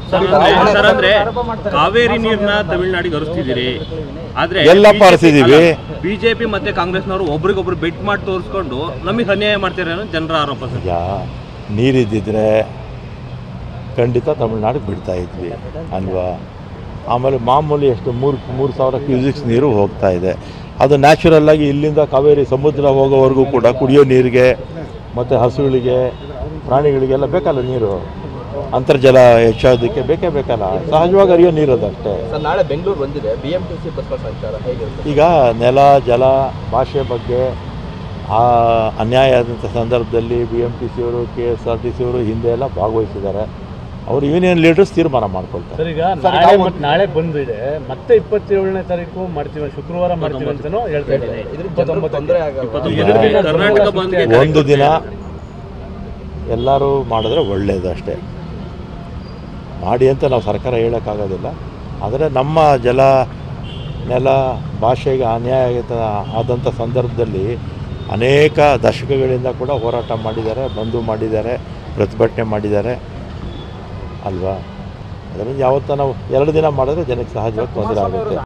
ಅಂದ್ರೆ- ಸರ್ ಅಂದ್ರೆ ಕಾವೇರಿ ನೀರ್ನ ತಮಿಳ್ನಾಡಿಗೆ ಹರಿಸ್ತಿದ್ದೀರಿ ಆದ್ರೆ ಎಲ್ಲಪ್ಪ ಹರಿಸಿದೀವಿ? ಬಿಜೆಪಿ ಮತ್ತೆ ಕಾಂಗ್ರೆಸ್ನವರು ಒಬ್ರಿಗೊಬ್ರು ಬೆಟ್ ಮಾಡಿ ತೋರಿಸ್ಕೊಂಡು ನಮಗೆ ಅನ್ಯಾಯ ಮಾಡ್ತಾರೆ ಅನ್ನೋ ಜನರ ಆರೋಪ ಸರ್ ಈಗ ನೀರಿದ್ದಿದ್ರೆ ಖಂಡಿತ ತಮಿಳ್ನಾಡಿಗೆ ಬಿಡ್ತಾ ಇದ್ವಿ ಅಲ್ವಾ ಆಮೇಲೆ ಮಾಮೂಲಿ ಎಷ್ಟು ಮೂರು ಮೂರು ಸಾವಿರ ಕ್ಯೂಸಿಕ್ಸ್ ನೀರು ಹೋಗ್ತಾ ಇದೆ ಅದು ನ್ಯಾಚುರಲ್ ಆಗಿ ಇಲ್ಲಿಂದ ಕಾವೇರಿ ಸಮುದ್ರ ಹೋಗೋವರೆಗೂ ಕೂಡ ಕುಡಿಯೋ ನೀರಿಗೆ ಮತ್ತು ಹಸುಗಳಿಗೆ ಪ್ರಾಣಿಗಳಿಗೆಲ್ಲ ಬೇಕಲ್ಲ ನೀರು ಅಂತರ್ಜಲ ಹೆಚ್ಚೋದಕ್ಕೆ ಬೇಕೇ ಬೇಕಲ್ಲ ಸಹಜವಾಗಿ ಹರಿಯೋ ನೀರು ಅದಷ್ಟೇ ಸರ್ ನಾಳೆ ಬೆಂಗಳೂರು ಬಂದಿದೆ B M T C bus ಸಂಚಾರ ಹೇಗಿರುತ್ತೆ ಈಗ ನೆಲ ಜಲ ಭಾಷೆ ಬಗ್ಗೆ ಆ ಅನ್ಯಾಯ ಆದಂಥ ಸಂದರ್ಭದಲ್ಲಿ ಬಿ ಎಮ್ ಟಿ ಸಿ ಅವರು K S R T C ಅವರು ಹಿಂದೆ ಎಲ್ಲ ಭಾಗವಹಿಸಿದ್ದಾರೆ ಅವರು ಯೂನಿಯನ್ ಲೀಡರ್ಸ್ ತೀರ್ಮಾನ ಮಾಡ್ಕೊಳ್ತಾರೆ ಸರ್ ಈಗ ನಾಳೆ ಮತ್ತೆ ನಾಳೆ ಬಂದಿದೆ ಮತ್ತೆ ಇಪ್ಪತ್ತೇಳನೇ ತಾರೀಕು ಮಾಡ್ತೀವಿ ಶುಕ್ರವಾರ ಮಾಡ್ತೀವಿ ಅಂತಾನೂ ಹೇಳ್ತಾ ಇದ್ದಾರೆ ಇದರಿಂದ ಜನರಿಗೆ ತೊಂದರೆ ಆಗಲ್ಲ ಇಪ್ಪತ್ತು ಎರಡು ದಿನ ಕರ್ನಾಟಕ ಬಂದ್ಗೆ ಒಂದು ದಿನ ಎಲ್ಲರೂ ಮಾಡಿದ್ರೆ ಒಳ್ಳೆಯದು ಅಷ್ಟೇ ಮಾಡಿ ಅಂತ ನಾವು ಸರ್ಕಾರ ಹೇಳೋಕ್ಕಾಗೋದಿಲ್ಲ ಆದರೆ ನಮ್ಮ ಜಲ ನೆಲ ಭಾಷೆಗೆ ಅನ್ಯಾಯ ಆಗಿದ್ದ ಆದಂಥ ಸಂದರ್ಭದಲ್ಲಿ ಅನೇಕ ದಶಕಗಳಿಂದ ಕೂಡ ಹೋರಾಟ ಮಾಡಿದ್ದಾರೆ ಬಂದು ಮಾಡಿದ್ದಾರೆ ಪ್ರತಿಭಟನೆ ಮಾಡಿದ್ದಾರೆ ಅಲ್ವಾ ಅದರಿಂದ ಯಾವತ್ತ ನಾವು ಎರಡು ದಿನ ಮಾಡಿದ್ರೆ ಜನಕ್ಕೆ ಸಹಜವಾಗಿ ತೊಂದರೆ ಆಗುತ್ತೆ